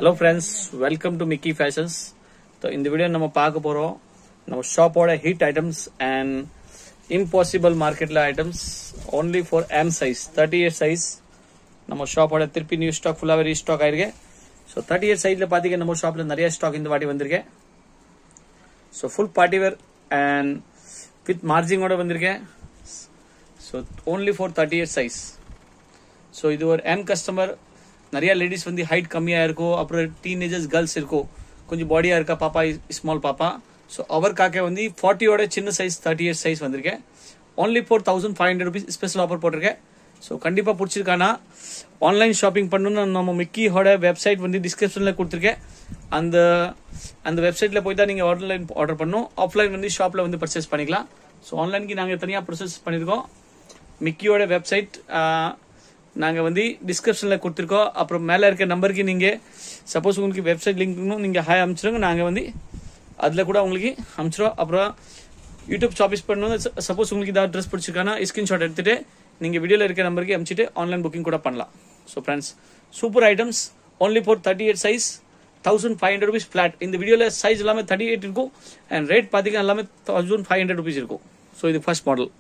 hello friends welcome to Mickey Fashions so இந்த video நம்ம பார்க்க போகிறோம் நம்ம ஷாப்போட ஹிட் ஐட்டம்ஸ் அண்ட் இம்பாசிபிள் மார்க்கெட்டில் items only for M size thirty year size நம்ம ஷாப்போட திருப்பி நியூ ஸ்டாக் ஃபுல்லாகவே ரீஸ்டாக் ஆயிருக்கு ஸோ தேர்ட்டி இயர் சைஸில் பார்த்தீங்கன்னா நம்ம ஷாப்பில் நிறைய ஸ்டாக் இந்த வாட்டி வந்திருக்கேன் so full party wear and with மார்ஜிங்கோட வந்திருக்கேன் so only for thirty year size so இது ஒரு எம் கஸ்டமர் நிறைய லேடிஸ் வந்து ஹைட் கம்மியாக இருக்கும் அப்புறம் டீனேஜர்ஸ் கேர்ள்ஸ் இருக்கும் கொஞ்சம் பாடியாக இருக்கா பாப்பா ஸ்மால் பாப்பா ஸோ அவருக்காக வந்து ஃபார்ட்டியோட சின்ன சைஸ் தேர்ட்டி இயர்ஸ் சைஸ் வந்திருக்கேன் only four thousand five hundred rupees special offer போட்டிருக்கேன் ஸோ கண்டிப்பாக பிடிச்சிருக்கானா ஆன்லைன் ஷாப்பிங் பண்ணணும்னு நம்ம மிக்கியோட வெப்சைட் வந்து டிஸ்கிரிப்ஷனில் கொடுத்துருக்கேன் அந்த அந்த வெப்சைட்டில் போய் தான் நீங்கள் ஆன்லைன் ஆர்டர் பண்ணணும் ஆஃப்லைன் வந்து ஷாப்பில் வந்து பர்ச்சேஸ் பண்ணிக்கலாம் ஸோ ஆன்லைனுக்கு நாங்கள் தனியாக ப்ரொசஸ் பண்ணியிருக்கோம் மிக்கியோட வெப்சைட் நாங்கள் வந்து டிஸ்கிரிப்ஷனில் கொடுத்துருக்கோம் அப்புறம் மேலே இருக்க நம்பருக்கு நீங்கள் சப்போஸ் உங்களுக்கு வெப்சைட் லிங்க்னும் நீங்கள் ஹாய் அனுப்பிச்சிடுங்க நாங்கள் வந்து அதில் கூட உங்களுக்கு அனுப்பிச்சிடுவோம் அப்புறம் யூடியூப் ஷாப்பிஸ் பண்ணணும் சப்போஸ் உங்களுக்கு ஏதாவது ட்ரெஸ் பிடிச்சிருக்கானா ஸ்கிரீன்ஷாட் எடுத்துட்டு நீங்கள் வீடியோவில் இருக்க நம்பருக்கு அனுப்பிச்சிட்டு ஆன்லைன் புக்கிங் கூட பண்ணலாம் so friends super items only for thirty eight size thousand five hundred rupees flat இந்த வீடியோவில் சைஸ் எல்லாமே தேர்ட்டி எயிட் இருக்கும் அண்ட் ரேட் பார்த்தீங்கன்னா எல்லாமே தௌசண்ட் ஃபைவ் ஹண்ட்ரட் ருபீஸ் இருக்கும் ஸோ இது ஃபர்ஸ்ட் மாடல்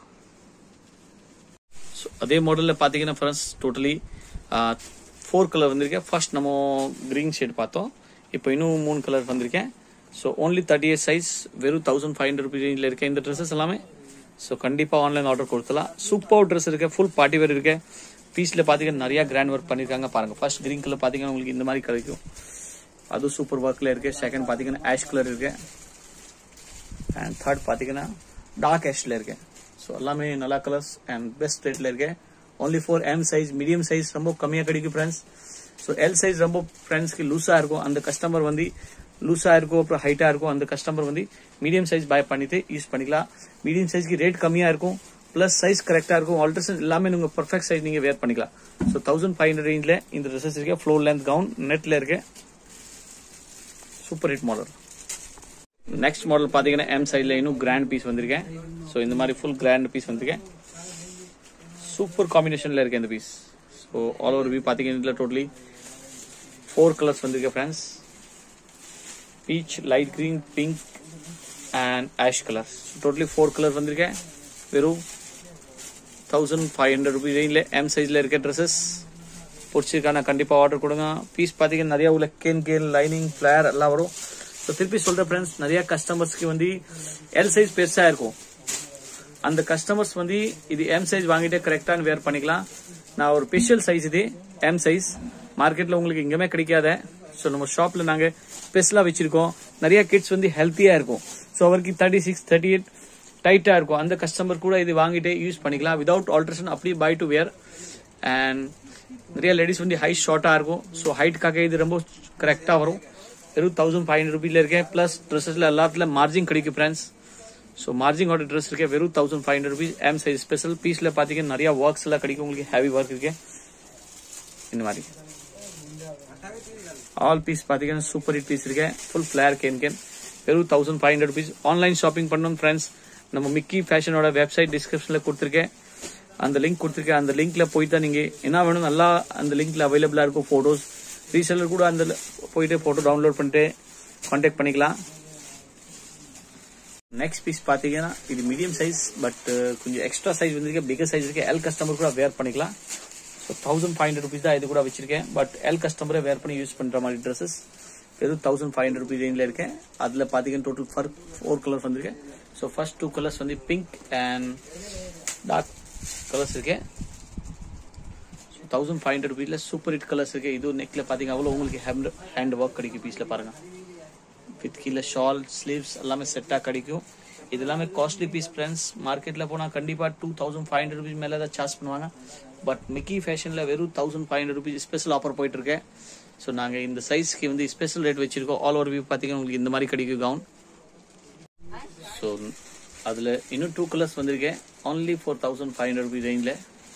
ஸோ அதே மாடலில் பார்த்தீங்கன்னா ஃப்ரெண்ட்ஸ் டோட்டலி ஃபோர் கலர் வந்திருக்கேன் ஃபர்ஸ்ட் நம்ம க்ரீன் ஷேட் பார்த்தோம் இப்போ இன்னும் மூணு கலர் வந்திருக்கேன் so only thirty eight size வெறும் தௌசண்ட் ஃபைவ் ஹண்ட்ரட் ருபீஸ் ரேஞ்சில் இருக்க இந்த ட்ரெஸ்ஸஸ் எல்லாமே ஸோ கண்டிப்பாக ஆன்லைன் ஆர்டர் கொடுத்தலாம் சூப்பர் ட்ரெஸ் இருக்கு ஃபுல் பார்ட்டி வேர் இருக்கு பீஸில் பார்த்தீங்கன்னா நிறையா கிராண்ட் ஒர்க் பண்ணியிருக்காங்க பாருங்க ஃபர்ஸ்ட் க்ரீன் கலர் பார்த்தீங்கன்னா உங்களுக்கு இந்த மாதிரி கிடைக்கும் அதுவும் சூப்பர் ஒர்க்கில் இருக்கு செகண்ட் பார்த்தீங்கன்னா ஆஷ் கலர் இருக்கு அண்ட் தேர்ட் பார்த்தீங்கன்னா டார்க் ஆஷில் இருக்கு ஸோ எல்லாமே நல்லா கலர்ஸ் அண்ட் பெஸ்ட் ரேட்ல இருக்கு only four M size medium size ரொம்ப கம்மியாக கிடைக்கும் ஃப்ரெண்ட்ஸ் ஸோ எல் சைஸ் ரொம்ப ஃப்ரெண்ட்ஸ்க்கு லூஸாக இருக்கும் அந்த கஸ்டமர் வந்து லூஸாக இருக்கும் அப்புறம் ஹைட்டாக இருக்கும் அந்த கஸ்டமர் வந்து மீடியம் சைஸ் பை பண்ணிட்டு யூஸ் பண்ணிக்கலாம் மீடியம் சைஸ்க்கு ரேட் கம்மியாக இருக்கும் ப்ளஸ் சைஸ் கரெக்டாக இருக்கும் ஆல்ட்ரேஷன் எல்லாமே நீங்கள் பர்ஃபெக்ட் சைஸ் நீங்கள் வேர் பண்ணிக்கலாம் ஸோ தௌசண்ட் ஃபைவ் ஹண்ட்ரட் ரேஞ்சில் இந்த ட்ரெஸ்ஸஸ் இருக்கு ஃப்ளோர் லென்த் கவுன் நெட்டில் இருக்கு super hit model next model பார்த்தீங்கன்னா எம் சைடில் இன்னும் கிராண்ட் பீஸ் வந்திருக்கேன் ஸோ இந்த மாதிரி ஃபுல் கிராண்ட் பீஸ் வந்திருக்கேன் சூப்பர் காம்பினேஷனில் இருக்கு இந்த piece so all over view பார்த்தீங்கன்னா இதில் டோட்டலி ஃபோர் கலர்ஸ் வந்திருக்கு friends peach light green pink and ash colours totally four colour வந்திருக்கேன் வெறும் தௌசண்ட் ஃபைவ் ஹண்ட்ரட் ருபீஸ் ரேஞ்சில் எம் சைஸில் இருக்க ட்ரெஸ்ஸஸ் பிடிச்சிருக்கான கண்டிப்பாக ஆர்டர் கொடுங்க பீஸ் பார்த்தீங்கன்னா நிறைய உள்ள கேன் கேன் லைனிங் ஃபிளேர் எல்லாம் வரும் ஸோ திருப்பி சொல்கிறேன் ஃப்ரெண்ட்ஸ் நிறைய கஸ்டமர்ஸ்க்கு வந்து எல் சைஸ் பெருசாக இருக்கும் அந்த கஸ்டமர்ஸ் வந்து இது எம் சைஸ் வாங்கிட்டு கரெக்டான வேர் பண்ணிக்கலாம் நான் ஒரு ஸ்பெஷல் சைஸ் இது எம் சைஸ் மார்க்கெட்டில் உங்களுக்கு எங்கேயுமே கிடைக்காத ஸோ நம்ம ஷாப்பில் நாங்கள் ஸ்பெஷலாக வச்சிருக்கோம் நிறைய கிட்ஸ் வந்து ஹெல்த்தியாக இருக்கும் ஸோ அவருக்கு தேர்ட்டி சிக்ஸ் தேர்ட்டி எயிட் டைட்டாக இருக்கும் அந்த கஸ்டமர் கூட இது வாங்கிட்டு யூஸ் பண்ணிக்கலாம் விதவுட் ஆல்ட்ரேஷன் அப்படியே பை டு வேர் அண்ட் நிறைய லேடிஸ் வந்து ஹைட் ஷார்ட்டாக இருக்கும் ஸோ ஹைட்காக இது ரொம்ப கரெக்டாக வரும் வெறும் தௌசண்ட் ஃபைவ் ஹண்ட்ரட் ருபீல இருக்கேன் ப்ளஸ் ட்ரெஸ்ஸஸ்ல எல்லாத்துல மார்ஜின் கிடைக்கும் ஃப்ரெண்ட்ஸ் ஸோ மார்ஜிங்கோட ட்ரெஸ் இருக்கேன் வெறும் thousand five hundred rupees M size special பீஸ்ல பார்த்தீங்கன்னா நிறைய ஒர்க்ஸ் எல்லாம் கிடைக்கும் உங்களுக்கு ஹெவி ஒர்க் இருக்கு இந்த மாதிரி ஆல் பீஸ் பார்த்தீங்கன்னா சூப்பர் ஹிட் பீஸ் இருக்கேன் ஃபுல் ஃபிளேர் கேன் கேன் வெறும் thousand five hundred rupees online shopping பண்ணணும் ஃப்ரெண்ட்ஸ் நம்ம மிக்கி ஃபேஷனோட வெப்சைட் டிஸ்கிரிப்ஷனில் கொடுத்துருக்கேன் அந்த லிங்க் கொடுத்துருக்கேன் அந்த லிங்க்ல போய் தான் நீங்க என்ன வேணும் நல்லா அந்த லிங்க்ல அவைலபிளா இருக்கும் போட்டோஸ் ரீசெல்லர் கூட அந்த போயிட்டு போட்டோ டவுன்லோட் பண்ணிட்டு கான்டாக்ட் பண்ணிக்கலாம் நெக்ஸ்ட் பீஸ் பாத்தீங்கன்னா இது மீடியம் சைஸ் பட் கொஞ்சம் எக்ஸ்ட்ரா சைஸ் வந்திருக்கு பிகர் சைஸ் இருக்கு எல் கஸ்டமர் கூட வேர் பண்ணிக்கலாம் so thousand five hundred rupees தான் இது கூட வச்சிருக்கேன் பட் எல் கஸ்டமரை வேர் பண்ணி யூஸ் பண்ற மாதிரி ட்ரெஸ்ஸஸ் வெறும் தௌசண்ட் ஃபைவ் ஹண்ட்ரட் ருபீஸ் ரேஞ்சில் இருக்கேன் அதில் பார்த்தீங்கன்னா டோட்டல் ஃபர் ஃபோர் கலர்ஸ் வந்திருக்கேன் ஸோ ஃபர்ஸ்ட் டூ கலர்ஸ் வந்து பிங்க் அண்ட் டார்க் கலர்ஸ் இருக்கு தௌசண்ட் ஃபைவ் ஹண்ட்ரட் ருபீஸ்ல சூப்பர் ஹிட் கலர்ஸ் இருக்கு இது நெக்ல பாத்தீங்க அவ்வளோ உங்களுக்கு ஹேண்ட் ஹேண்ட் ஒர்க் கிடைக்கும் பீஸ்ல பாருங்க வித் கீழே ஷால் ஸ்லீவ்ஸ் எல்லாமே செட்டாக கிடைக்கும் இது எல்லாமே காஸ்ட்லி பீஸ் ஃப்ரெண்ட்ஸ் மார்க்கெட்ல போனால் கண்டிப்பாக two thousand five hundred rupees மேலே தான் சார்ஜ் பண்ணுவாங்க பட் மிக்கி ஃபேஷனில் வெறும் thousand five hundred rupees special offer போயிட்டு இருக்கேன் ஸோ நாங்கள் இந்த சைஸ்க்கு வந்து ஸ்பெஷல் ரேட் வச்சிருக்கோம் ஆல் ஓவர் வியூ பார்த்தீங்கன்னா உங்களுக்கு இந்த மாதிரி கிடைக்கும் கவுன் ஸோ அதில் இன்னும் டூ கலர்ஸ் வந்திருக்கேன் only four thousand five hundred rupees ரேஞ்சில்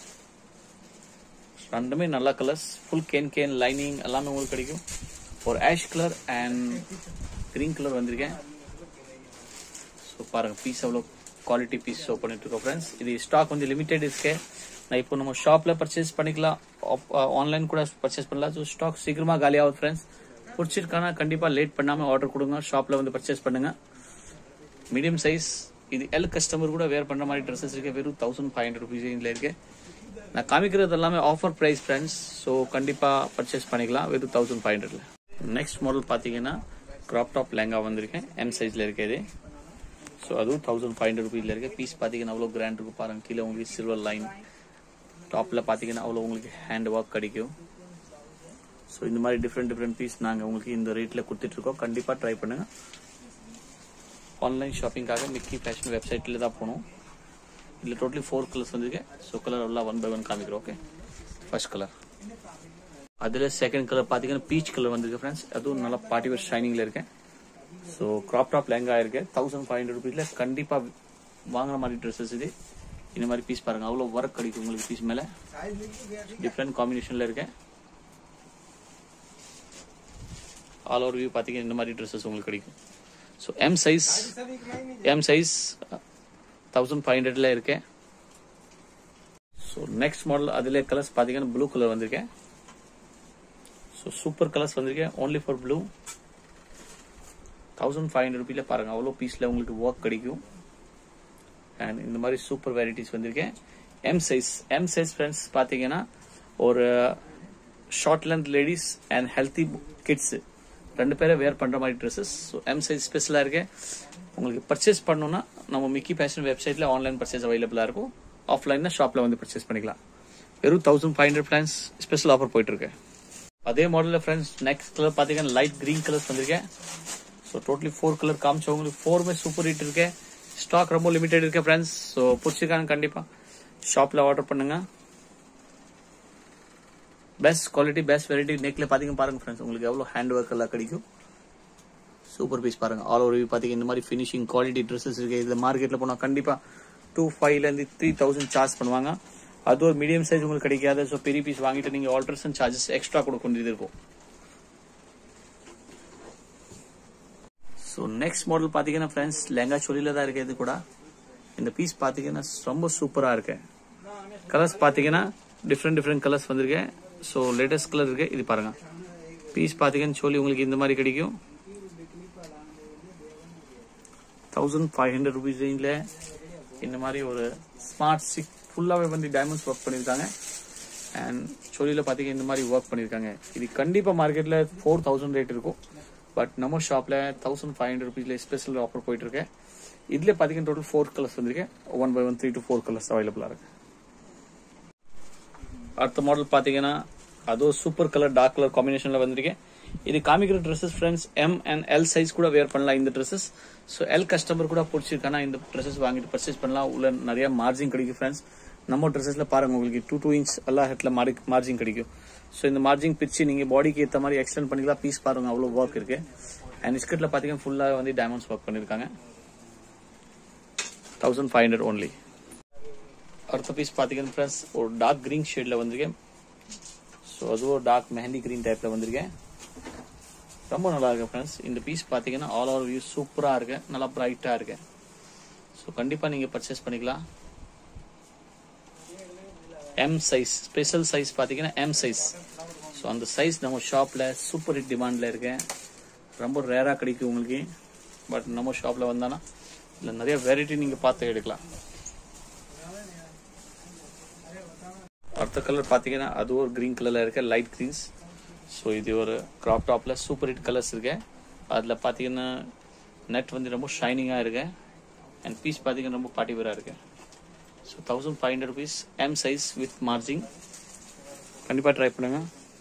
ரெண்டுமே நல்ல colours full can can lining எல்லாமே உங்களுக்கு கிடைக்கும் ஒரு ash colour and green colour வந்திருக்கேன் ஸோ பாருங்க பீஸ் அவ்வளோ குவாலிட்டி பீஸ் ஷோ பண்ணிட்டு இருக்கோம் ஃப்ரெண்ட்ஸ் இது ஸ்டாக் வந்து லிமிடெட் இருக்கு நான் இப்போ நம்ம ஷாப்ல பர்ச்சேஸ் பண்ணிக்கலாம் ஆன்லைன் கூட பர்ச்சேஸ் பண்ணலாம் ஸோ ஸ்டாக் சீக்கிரமா காலி ஆகுது ஃப்ரெண்ட்ஸ் பிடிச்சிருக்கானா கண்டிப்பா லேட் பண்ணாம ஆர்டர் கொடுங்க ஷாப்ல வந்து பர்ச்சேஸ் பண்ணுங்க மீடியம் சைஸ் இது எல் கஸ்டமர் கூட வேர் பண்ற மாதிரி ட்ரெஸ்ஸஸ் இருக்கு வெறும் தௌசண்ட் ஃபைவ் ஹண்ட்ரட் ருபீஸ் இருக்கு நான் காமிக்கிறது எல்லாமே ஆஃபர் பிரைஸ் ஃப்ரெண்ட்ஸ் ஸோ கண்டிப்பா பர்ச்சேஸ் பண்ணிக்கலாம் வெறும் தௌசண்ட் ஃபைவ் ஹண்ட்ரட்ல நெக்ஸ்ட் மாடல் பாத்தீங்கன்னா கிராப் டாப் லெங்கா வந்திருக்கேன் எம் சைஸ்ல இருக்கு இது ஸோ அதுவும் தௌசண்ட் ஃபைவ் ஹண்ட்ரட் ருபீஸ்ல இருக்கு பீஸ் பாத்தீங்கன்னா அவ்வளோ கிராண்ட் இருக்கும் பாருங்க கீழே உங்களுக்கு சில்வர் லைன் டாப்ல பாத்தீங்கன்னா அவ்வளோ உங்களுக்கு ஹேண்ட் ஒர்க் கிடைக்கும் ஸோ இந்த மாதிரி டிஃப்ரெண்ட் டிஃப்ரெண்ட் பீஸ் நாங்கள் உங்களுக்கு இந்த ரேட்டில் கொடுத்துட்டு இருக்கோம் கண்டிப்பாக ட்ரை பண்ணுங்க ஆன்லைன் ஷாப்பிங்காக மிக்கி ஃபேஷன் வெப்சைட்டில் தான் போகணும் இதில் டோட்டலி ஃபோர் கலர்ஸ் வந்திருக்கு ஸோ கலர் எல்லாம் ஒன் பை ஒன் காமிக்கிறோம் ஓகே ஃபர்ஸ்ட் கலர் அதில் செகண்ட் கலர் பார்த்தீங்கன்னா பீச் கலர் வந்திருக்கு ஃப்ரெண்ட்ஸ் அதுவும் நல்லா பார்ட்டி வேர் ஷைனிங்கில் இருக்கேன் ஸோ கிராப் டாப் லெங்கா இருக்கு தௌசண்ட் ஃபைவ் ஹண்ட்ரட் ருபீஸில் கண்டிப்பாக வாங்குற மாதிரி ட்ரெஸ்ஸஸ் இது இந்த மாதிரி பீஸ் பாருங்க அவ்வளோ ஒர்க் கிடைக்கும் உங்களுக்கு பீஸ் மேலே டிஃப்ரெண்ட் காம்பினேஷனில் இருக்கேன் ஆல் ஓவர் வியூ பார்த்தீங்கன்னா இந்த மாதிரி ட்ரெஸ்ஸஸ் உங்களுக்கு கிடைக்கும் so M size M size thousand five ஹண்ட்ரட்ல இருக்கேன் ஸோ நெக்ஸ்ட் மாடல் அதில் கலர்ஸ் பார்த்தீங்கன்னா ப்ளூ கலர் வந்திருக்கேன் ஸோ சூப்பர் கலர்ஸ் வந்திருக்கேன் only for blue thousand five hundred ருபீல பாருங்க அவ்வளோ பீஸில் உங்களுக்கு ஒர்க் கிடைக்கும் அண்ட் இந்த மாதிரி சூப்பர் வெரைட்டிஸ் வந்திருக்கேன் M size M size friends பார்த்தீங்கன்னா ஒரு short length ladies and healthy kids ரெண்டு பேரை வேர் பண்ற மாதிரி ட்ரெஸ்ஸஸ் ஸோ எம் சைஸ் ஸ்பெஷலாக இருக்கு உங்களுக்கு பர்ச்சேஸ் பண்ணணும்னா நம்ம மிக்கி ஃபேஷன் வெப்சைட்ல ஆன்லைன் பர்ச்சேஸ் அவைலபிளாக இருக்கும் ஆஃப்லைன்னா ஷாப்ல வந்து பர்ச்சேஸ் பண்ணிக்கலாம் வெறும் thousand five hundred plans special offer போயிட்டு இருக்கு அதே மாடலில் ஃப்ரெண்ட்ஸ் நெக்ஸ்ட் கலர் பார்த்தீங்கன்னா லைட் கிரீன் கலர்ஸ் வந்திருக்கேன் ஸோ டோட்டலி ஃபோர் கலர் காமிச்சோம் உங்களுக்கு ஃபோருமே சூப்பர் ஹிட் இருக்கு ஸ்டாக் ரொம்ப லிமிடெட் இருக்கு ஃப்ரெண்ட்ஸ் ஸோ பிடிச்சிருக்காங்க கண்டிப்பாக ஷாப்பில் ஆர்டர் பண்ணுங்க பெஸ்ட் குவாலிட்டி பெஸ்ட் வெரைட்டி நெக்ல பாத்தீங்க பாருங்க ஃப்ரெண்ட்ஸ் உங்களுக்கு எவ்வளவு ஹேண்ட் ஒர்க் எல்லாம் கிடைக்கும் சூப்பர் பீஸ் பாருங்க ஆல் ஓவர் பாத்தீங்க இந்த மாதிரி ஃபினிஷிங் குவாலிட்டி ட்ரெஸ்ஸஸ் இருக்கு இதுல மார்க்கெட்ல போனா கண்டிப்பா டூ ஃபைவ்ல இருந்து த்ரீ தௌசண்ட் சார்ஜ் பண்ணுவாங்க அது ஒரு மீடியம் சைஸ் உங்களுக்கு கிடைக்காது ஸோ பெரிய பீஸ் வாங்கிட்டு நீங்க ஆல்ட்ரேஷன் சார்ஜஸ் எக்ஸ்ட்ரா கொடுக்க வேண்டியது இருக்கும் ஸோ நெக்ஸ்ட் மாடல் பாத்தீங்கன்னா ஃப்ரெண்ட்ஸ் லெங்கா சொல்லில தான் இருக்கு இது கூட இந்த பீஸ் பாத்தீங்கன்னா ரொம்ப சூப்பரா இருக்கு கலர்ஸ் பாத்தீங்கன்னா டிஃப்ரெண்ட் டிஃப்ரெண்ட் கலர்ஸ் வந்திருக்கேன் ஸோ லேட்டஸ்ட் கலர் இருக்கு இது பாருங்க பீஸ் பாத்தீங்கன்னு சொல்லி உங்களுக்கு இந்த மாதிரி கிடைக்கும் தௌசண்ட் ஃபைவ் ஹண்ட்ரட் ருபீஸ் ரேஞ்சில் இந்த மாதிரி ஒரு ஸ்மார்ட் சிக் ஃபுல்லாகவே வந்து டைமண்ட்ஸ் ஒர்க் பண்ணியிருக்காங்க அண்ட் சொல்லியில் பார்த்தீங்கன்னா இந்த மாதிரி ஒர்க் பண்ணியிருக்காங்க இது கண்டிப்பாக மார்க்கெட்டில் ஃபோர் தௌசண்ட் ரேட் இருக்கும் பட் நம்ம ஷாப்பில் தௌசண்ட் ஃபைவ் ஹண்ட்ரட் ருபீஸில் ஸ்பெஷல் ஆஃபர் போயிட்டு இருக்கு இதில் பார்த்தீங்கன்னா டோட்டல் ஃபோர் கலர்ஸ் வந்திருக்கு one by one three to four colours அவைலபிளாக இருக்கு அடுத்த மாடல் பாத்தீங்கன்னா அதுவும் சூப்பர் கலர் டார்க் கலர் காம்பினேஷன்ல வந்திருக்கேன் இது காமிக்கிற dresses friends M and L size கூட வேர் பண்ணலாம் இந்த ட்ரெஸ்ஸஸ் ஸோ எல் கஸ்டமர் கூட பிடிச்சிருக்கானா இந்த ட்ரெஸ்ஸஸ் வாங்கிட்டு பர்ச்சேஸ் பண்ணலாம் உள்ள நிறைய மார்ஜின் கிடைக்கும் ஃப்ரெண்ட்ஸ் நம்ம ட்ரெஸ்ஸஸ்ல பாருங்க உங்களுக்கு டூ டூ இன்ச் எல்லா ஹெட்ல மார்ஜின் கிடைக்கும் ஸோ இந்த மார்ஜின் பிரிச்சு நீங்க பாடிக்கு ஏற்ற மாதிரி எக்ஸ்டெண்ட் பண்ணிக்கலாம் பீஸ் பாருங்க அவ்வளோ ஒர்க் இருக்கு அண்ட் ஸ்கர்ட்ல பாத்தீங்கன்னா ஃபுல்லாக வந்து டைமண்ட்ஸ் ஒர்க் பண்ணிருக்காங்க தௌசண்ட் ஃபைவ் ஹண்ட்ரட் ஓன்லி அடுத்த பீஸ் பார்த்தீங்கன்னா ஃப்ரெண்ட்ஸ் ஒரு டார்க் கிரீன் ஷேட்ல வந்திருக்கேன் ஸோ அதுவும் டார்க் மெஹந்தி கிரீன் டைப்ல வந்திருக்கேன் ரொம்ப நல்லா இருக்கு ஃப்ரெண்ட்ஸ் இந்த பீஸ் பார்த்தீங்கன்னா ஆல் ஓவர் வியூ சூப்பராக இருக்கு நல்லா பிரைட்டாக இருக்கு ஸோ கண்டிப்பாக நீங்கள் பர்ச்சேஸ் பண்ணிக்கலாம் எம் சைஸ் ஸ்பெஷல் சைஸ் பார்த்தீங்கன்னா எம் சைஸ் ஸோ அந்த சைஸ் நம்ம ஷாப்பில் சூப்பர் ஹிட் டிமாண்டில் இருக்கேன் ரொம்ப ரேராக கிடைக்கும் உங்களுக்கு பட் நம்ம ஷாப்பில் வந்தானா இல்லை நிறைய வெரைட்டி நீங்கள் பார்த்து எடுக்கலாம் அடுத்த கலர் பார்த்தீங்கன்னா அது ஒரு கிரீன் கலர்ல இருக்க லைட் கிரீன்ஸ் ஸோ இது ஒரு கிராப் டாப்ல சூப்பர் ஹிட் கலர்ஸ் இருக்கு அதில் பார்த்தீங்கன்னா நெட் வந்து ரொம்ப ஷைனிங்காக இருக்கு அண்ட் பீஸ் பார்த்தீங்கன்னா ரொம்ப பார்ட்டி வேராக இருக்கு so thousand five hundred rupees M size with margin கண்டிப்பாக ட்ரை பண்ணுங்க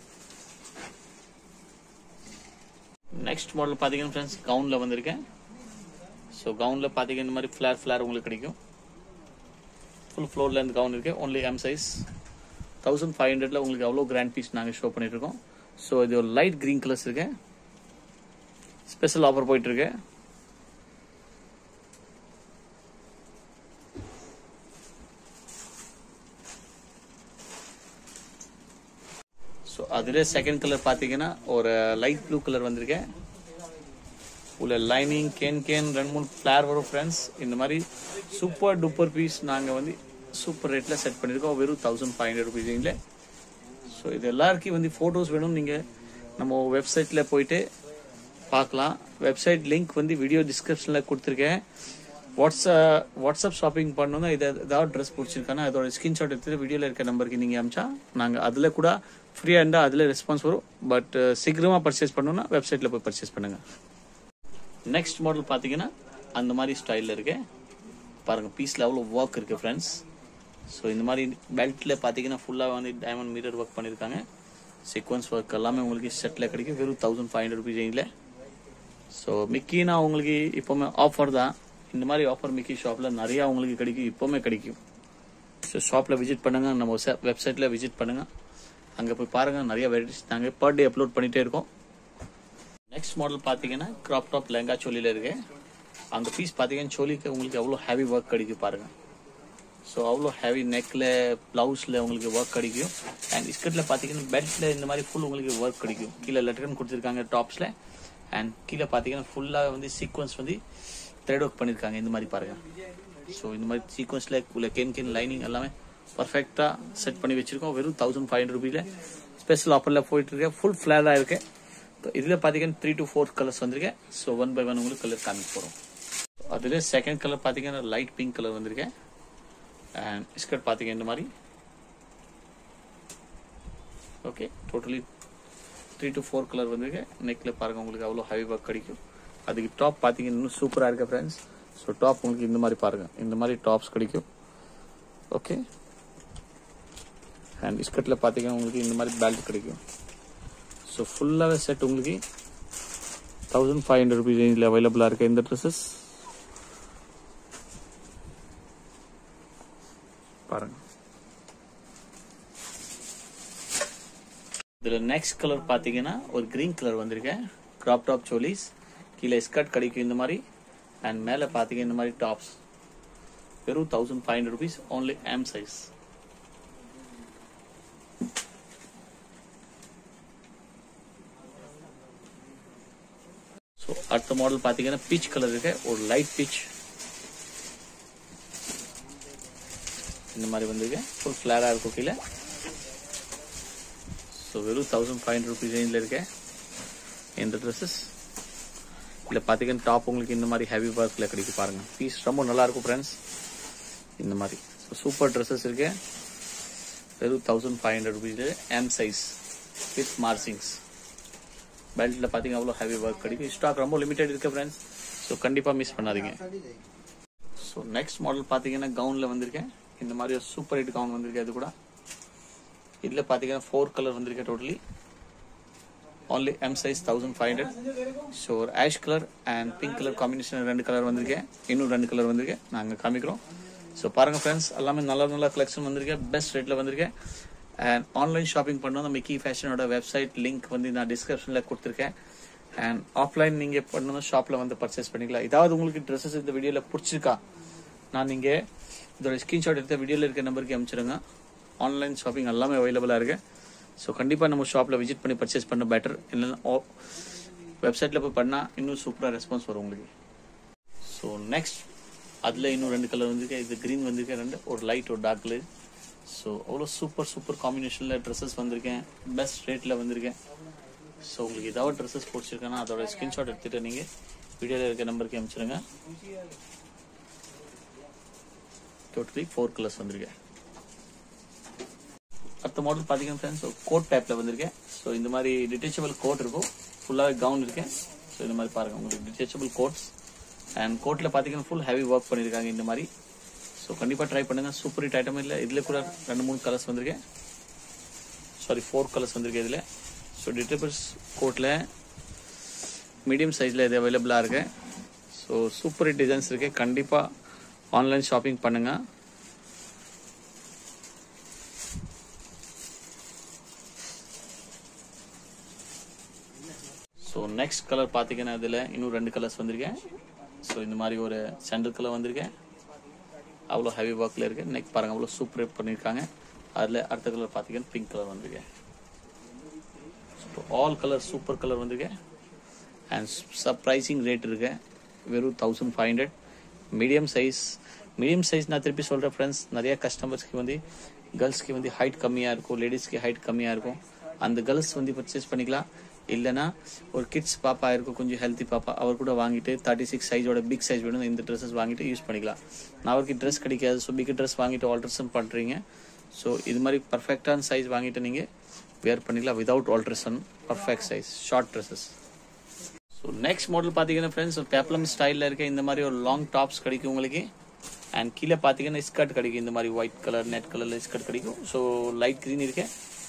நெக்ஸ்ட் மாடல் பார்த்தீங்கன்னா ஃப்ரெண்ட்ஸ் கவுனில் வந்திருக்கேன் ஸோ கவுனில் பார்த்தீங்கன்னா இந்த மாதிரி ஃப்ளார் ஃப்ளார் உங்களுக்கு கிடைக்கும் ஃபுல் ஃப்ளோர் லென்த் கவுன் இருக்கு only M size thousand five ஹண்ட்ரட்ல உங்களுக்கு அவ்வளோ கிராண்ட் பீஸ் நாங்கள் ஷோ பண்ணிட்டு இருக்கோம் ஸோ இது ஒரு லைட் கிரீன் கலர்ஸ் இருக்கு ஸ்பெஷல் ஆஃபர் போயிட்டு இருக்கு ஸோ அதிலே செகண்ட் கலர் பார்த்தீங்கன்னா ஒரு லைட் ப்ளூ கலர் வந்திருக்கேன் உள்ள லைனிங் கேன் கேன் ரெண்டு மூணு ஃப்ளேர் வரும் ஃப்ரெண்ட்ஸ் இந்த மாதிரி சூப்பர் டூப்பர் பீஸ் நாங்கள் வந்து சூப்பர் ரேட்டில் செட் பண்ணியிருக்கோம் வெறும் தௌசண்ட் ஃபைவ் ஹண்ட்ரட் ருபீஸிங்கில் ஸோ இது எல்லாருக்கும் வந்து ஃபோட்டோஸ் வேணும் நீங்கள் நம்ம வெப்சைட்டில் போயிட்டு பார்க்கலாம் வெப்சைட் லிங்க் வந்து வீடியோ டிஸ்கிரிப்ஷனில் கொடுத்துருக்கேன் வாட்ஸ்அப் வாட்ஸ்அப் ஷாப்பிங் பண்ணணும்னா இதை ஏதாவது ட்ரெஸ் பிடிச்சிருக்கானா அதோட ஸ்கிரீன்ஷாட் எடுத்துட்டு வீடியோவில் இருக்க நம்பருக்கு நீங்கள் அமிச்சா நாங்கள் அதில் கூட ஃப்ரீயாக இருந்தால் அதில் ரெஸ்பான்ஸ் வரும் பட் சீக்கிரமாக பர்ச்சேஸ் பண்ணணும்னா வெப்சைட்டில் போய் பர்ச்சேஸ் பண்ணுங்கள் நெக்ஸ்ட் மாடல் பார்த்தீங்கன்னா அந்த மாதிரி ஸ்டைலில் இருக்கு பாருங்கள் பீஸில் அவ்வளோ ஒர்க் இருக்குது ஃப்ரெண்ட்ஸ் ஸோ இந்த மாதிரி பெல்ட்டில் பார்த்தீங்கன்னா ஃபுல்லாக வந்து டைமண்ட் மீரர் ஒர்க் பண்ணியிருக்காங்க சீக்வன்ஸ் ஒர்க் எல்லாமே உங்களுக்கு செட்டில் கிடைக்கும் வெறும் தௌசண்ட் ஃபைவ் ஹண்ட்ரட் ருபீஸ் ரேஞ்சில் ஸோ மிக்கினா உங்களுக்கு இப்போவுமே ஆஃபர் தான் இந்த மாதிரி ஆஃபர் மிக்கி ஷாப்பில் நிறையா உங்களுக்கு கிடைக்கும் இப்போவுமே கிடைக்கும் ஸோ ஷாப்பில் விசிட் பண்ணுங்கள் நம்ம வெப்சைட்டில் விசிட் பண்ணுங்கள் அங்கே போய் பாருங்கள் நிறைய வெரைட்டிஸ் நாங்கள் பர் டே அப்லோட் பண்ணிகிட்டே இருக்கோம் நெக்ஸ்ட் மாடல் பார்த்தீங்கன்னா கிராப் டாப் லெங்கா சோலியில் இருக்கு அந்த பீஸ் பார்த்தீங்கன்னா சோலிக்கு உங்களுக்கு எவ்வளோ ஹெவி ஒர்க் கிடைக்கும் பாருங்கள் ஸோ அவ்வளோ ஹெவி நெக்கில் ப்ளவுஸில் உங்களுக்கு ஒர்க் கிடைக்கும் அண்ட் ஸ்கர்ட்டில் பார்த்தீங்கன்னா பெல்ட்டில் இந்த மாதிரி ஃபுல் உங்களுக்கு ஒர்க் கிடைக்கும் கீழே லெட்டர்னு கொடுத்துருக்காங்க டாப்ஸில் அண்ட் கீழே பார்த்தீங்கன்னா ஃபுல்லாக வந்து சீக்வன்ஸ் வந்து த்ரெட் ஒர்க் பண்ணியிருக்காங்க இந்த மாதிரி பாருங்க ஸோ இந்த மாதிரி சீக்வன்ஸில் உள்ள கேன் கேன் லைனிங் எல்லாமே பர்ஃபெக்டாக செட் பண்ணி வச்சிருக்கோம் வெறும் தௌசண்ட் ஃபைவ் ஹண்ட்ரட் ருபீல ஸ்பெஷல் ஆஃபரில் போயிட்டு இருக்கேன் ஃபுல் ஃப்ளாராக இருக்கு இதில் பார்த்தீங்கன்னா த்ரீ டு ஃபோர் கலர்ஸ் வந்திருக்கேன் ஸோ ஒன் பை ஒன் உங்களுக்கு கலர் காமிக்க போகிறோம் அதில் செகண்ட் கலர் பார்த்தீங்கன்னா லைட் பிங்க் கலர் வந்திருக்கேன் அண்ட் ஸ்கர்ட் பார்த்தீங்க இந்த மாதிரி okay totally three to four colour வந்திருக்கு நெக்கில் பாருங்க உங்களுக்கு அவ்வளோ ஹெவி ஒர்க் கிடைக்கும் அதுக்கு டாப் பார்த்தீங்கன்னா இன்னும் சூப்பராக இருக்கு ஃப்ரெண்ட்ஸ் ஸோ டாப் உங்களுக்கு இந்த மாதிரி பாருங்க இந்த மாதிரி டாப்ஸ் கிடைக்கும் ஓகே அண்ட் ஸ்கர்ட்டில் பார்த்தீங்கன்னா உங்களுக்கு இந்த மாதிரி பெல்ட் கிடைக்கும் ஸோ ஃபுல்லாகவே செட் உங்களுக்கு தௌசண்ட் ஃபைவ் ஹண்ட்ரட் ருபீஸ் ரேஞ்சில் அவைலபிளாக இருக்கு இந்த ட்ரெஸ்ஸஸ் பாருங்க இதில் நெக்ஸ்ட் கலர் பார்த்தீங்கன்னா ஒரு கிரீன் கலர் வந்திருக்கேன் கிராப் டாப் சோலிஸ் கீழே ஸ்கர்ட் கிடைக்கும் இந்த மாதிரி அண்ட் மேலே பார்த்தீங்க இந்த மாதிரி டாப்ஸ் வெறும் thousand five hundred rupees only M size so அடுத்த மாடல் பார்த்தீங்கன்னா பீச் கலர் இருக்கு ஒரு லைட் பீச் இந்த மாதிரி வந்திருக்கு ஃபுல் ஃப்ளாராக இருக்கும் கீழே ஸோ வெறும் தௌசண்ட் ஃபைவ் ஹண்ட்ரட் ருபீஸ் ரேஞ்சில் இருக்கு இந்த ட்ரெஸ்ஸஸ் இதில் பார்த்தீங்கன்னா டாப் உங்களுக்கு இந்த மாதிரி ஹெவி ஒர்க்கில் கிடைக்கும் பாருங்க பீஸ் ரொம்ப நல்லா இருக்கும் ஃப்ரெண்ட்ஸ் இந்த மாதிரி ஸோ சூப்பர் ட்ரெஸ்ஸஸ் இருக்கு வெறும் thousand five hundred rupees M size with margins பெல்ட்டில் பார்த்தீங்க அவ்வளோ ஹெவி ஒர்க் கிடைக்கும் ஸ்டாக் ரொம்ப லிமிடெட் இருக்கு ஃப்ரெண்ட்ஸ் ஸோ கண்டிப்பாக மிஸ் பண்ணாதீங்க ஸோ நெக்ஸ்ட் மாடல் பார்த்தீங்கன்னா கவுனில் வந்திருக்கேன் இந்த மாதிரி ஒரு சூப்பர் ஹிட் கவுன் வந்திருக்கு அது கூட இதில் பார்த்தீங்கன்னா ஃபோர் கலர் வந்திருக்கு totally only M size 1500 so ஒரு ash colour and pink colour combination ரெண்டு கலர் வந்திருக்கேன் இன்னும் ரெண்டு கலர் வந்திருக்கேன் நாங்கள் காமிக்கிறோம் ஸோ பாருங்க ஃப்ரெண்ட்ஸ் எல்லாமே நல்ல நல்ல கலெக்ஷன் வந்திருக்கேன் பெஸ்ட் ரேட்டில் வந்திருக்கேன் அண்ட் ஆன்லைன் ஷாப்பிங் பண்ணணும் அந்த மிக்கி ஃபேஷனோட வெப்சைட் லிங்க் வந்து நான் டிஸ்கிரிப்ஷனில் கொடுத்துருக்கேன் அண்ட் ஆஃப்லைன் நீங்கள் பண்ணணும் ஷாப்பில் வந்து பர்ச்சேஸ் பண்ணிக்கலாம் ஏதாவது உங்களுக்கு ட்ரெஸ்ஸஸ் இந்த வீடியோவில் பிடிச்சிருக்கா நான் நீங்கள் இதோட ஸ்க்ரீன்ஷாட் எடுத்த வீடியோவில் இருக்க நம்பருக்கு அனுப்பிச்சிடுங்க ஆன்லைன் ஷாப்பிங் எல்லாமே அவைலபிளாக இருக்கு ஸோ கண்டிப்பாக நம்ம ஷாப்பில் விசிட் பண்ணி பர்ச்சேஸ் பண்ண பெட்டர் இல்லைன்னா வெப்சைட்டில் போய் பண்ணால் இன்னும் சூப்பராக ரெஸ்பான்ஸ் வரும் உங்களுக்கு ஸோ நெக்ஸ்ட் அதில் இன்னும் ரெண்டு கலர் வந்திருக்கு இது க்ரீன் வந்திருக்கு ரெண்டு ஒரு லைட் ஒரு டார்க் கலர் ஸோ அவ்வளோ சூப்பர் சூப்பர் காம்பினேஷனில் ட்ரெஸ்ஸஸ் வந்திருக்கேன் பெஸ்ட் ரேட்டில் வந்திருக்கேன் ஸோ உங்களுக்கு ஏதாவது ட்ரெஸ்ஸஸ் பிடிச்சிருக்கேன்னா அதோட ஸ்க்ரீன்ஷாட் எடுத்துகிட்டு நீங்கள் வீடியோவில் இருக்க நம்பருக்கு அனுப்பிச்சிருங்க டோட்டலி ஃபோர் கலர்ஸ் வந்திருக்கேன் அடுத்த மாடல் பார்த்தீங்கன்னா ஃப்ரெண்ட்ஸ் கோட் டைப்பில் வந்திருக்கேன் ஸோ இந்த மாதிரி டிட்டேச்சபிள் கோட் இருக்கும் ஃபுல்லாகவே கவுன் இருக்கேன் ஸோ இந்த மாதிரி பாருங்க உங்களுக்கு டிட்டேச்சபிள் கோட்ஸ் அண்ட் கோட்டில் பார்த்தீங்கன்னா ஃபுல் ஹெவி ஒர்க் பண்ணியிருக்காங்க இந்த மாதிரி ஸோ கண்டிப்பாக ட்ரை பண்ணுங்க சூப்பர் ஹிட் ஐட்டம் இல்லை இதில் கூட ரெண்டு மூணு கலர்ஸ் வந்திருக்கேன் சாரி ஃபோர் கலர்ஸ் வந்திருக்கு இதில் ஸோ டிட்டேபிள்ஸ் கோட்டில் மீடியம் சைஸில் இது அவைலபிளாக இருக்கு ஸோ சூப்பர் ஹிட் டிசைன்ஸ் இருக்கு கண்டிப்பாக ஆன்லைன் ஷாப்பிங் பண்ணுங்கள் ஸோ நெக்ஸ்ட் கலர் பார்த்தீங்கன்னா இதில் இன்னும் ரெண்டு கலர்ஸ் வந்திருக்கேன் ஸோ இந்த மாதிரி ஒரு சாண்டல் கலர் வந்திருக்கேன் அவ்வளோ ஹெவி ஒர்க்கில் இருக்கு நெக் பாருங்க அவ்வளோ சூப்பர் பண்ணியிருக்காங்க அதில் அடுத்த கலர் பார்த்தீங்கன்னா பிங்க் கலர் வந்திருக்கேன் so all colour super colour வந்திருக்கேன் அண்ட் சர்ப்ரைசிங் ரேட் இருக்கு வெறும் thousand five hundred medium size medium size நான் திருப்பி சொல்கிறேன் ஃப்ரெண்ட்ஸ் நிறைய கஸ்டமர்ஸ்க்கு வந்து கேர்ள்ஸ்க்கு வந்து ஹைட் கம்மியாக இருக்கும் லேடிஸ்க்கு ஹைட் கம்மியாக இருக்கும் அந்த கேர்ள்ஸ் வந்து பர்ச்சேஸ் பண்ணிக்கலாம் இல்லைன்னா ஒரு கிட்ஸ் பாப்பா இருக்கும் கொஞ்சம் ஹெல்த்தி பாப்பா அவர் கூட வாங்கிட்டு தேர்ட்டி சிக்ஸ் சைஸோட பிக் சைஸ் வேணும் இந்த ட்ரெஸ்ஸஸ் வாங்கிட்டு யூஸ் பண்ணிக்கலாம் நான் அவருக்கு ட்ரெஸ் கிடைக்காது ஸோ பிக் ட்ரெஸ் வாங்கிட்டு ஆல்ட்ரேஷன் பண்ணுறீங்க ஸோ இது மாதிரி பர்ஃபெக்டான சைஸ் வாங்கிட்டு நீங்கள் வேர் பண்ணிக்கலாம் without alteration perfect size short dresses so next model பார்த்தீங்கன்னா ஃப்ரெண்ட்ஸ் ஒரு பேப்ளம் ஸ்டைலில் இருக்க இந்த மாதிரி ஒரு லாங் டாப்ஸ் கிடைக்கும் உங்களுக்கு அண்ட் கீழே பார்த்தீங்கன்னா ஸ்கர்ட் கிடைக்கும் இந்த மாதிரி ஒயிட் கலர் நெட் கலரில் ஸ்கர்ட் கிடைக்கும் ஸோ லைட் க்ரீன் இருக்கு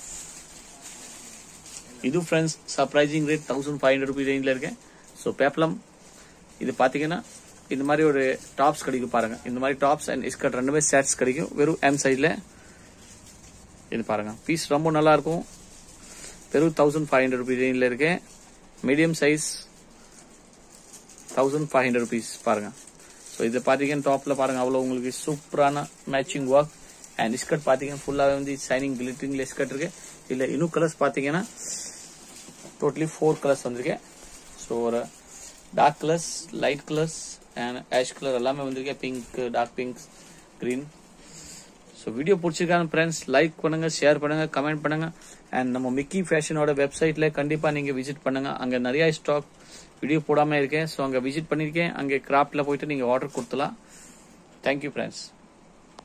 இது friends surprising rate thousand five hundred rupees ரேஞ்சில் இருக்கு ஸோ பேப்ளம் இது பார்த்தீங்கன்னா இந்த மாதிரி ஒரு டாப்ஸ் கிடைக்கும் பாருங்க இந்த மாதிரி டாப்ஸ் அண்ட் ஸ்கர்ட் ரெண்டுமே செட்ஸ் கிடைக்கும் வெறும் எம் சைஸில் இது பாருங்க பீஸ் ரொம்ப நல்லா இருக்கும் வெறும் தௌசண்ட் ஃபைவ் ஹண்ட்ரட் ருபீஸ் ரேஞ்சில் இருக்கு medium size thousand five hundred rupees பாருங்க ஸோ இது பார்த்தீங்கன்னா டாப்ல பாருங்க அவ்வளோ உங்களுக்கு சூப்பரான மேட்சிங் ஒர்க் அண்ட் ஸ்கர்ட் பார்த்தீங்கன்னா ஃபுல்லாகவே வந்து ஷைனிங் கிளிட்டரிங்ல ஸ்கர்ட் இருக்கு இல்லை இன்னும் கலர்ஸ் பார்த்தீங்கன்னா டோட்டலி ஃபோர் கலர்ஸ் வந்திருக்கு ஸோ ஒரு dark colours light colours and ash colour எல்லாமே வந்திருக்கு pink dark pink green so video பிடிச்சிருக்கான ஃப்ரெண்ட்ஸ் லைக் பண்ணுங்க ஷேர் பண்ணுங்க கமெண்ட் பண்ணுங்க அண்ட் நம்ம மிக்கி ஃபேஷனோட வெப்சைட்ல கண்டிப்பா நீங்க விசிட் பண்ணுங்க அங்க நிறைய ஸ்டாக் வீடியோ போடாம இருக்கேன் ஸோ அங்க விசிட் பண்ணிருக்கேன் அங்கே கிராப்ட்ல போயிட்டு நீங்க ஆர்டர் கொடுத்தலாம் தேங்க்யூ ஃப்ரெண்ட்ஸ்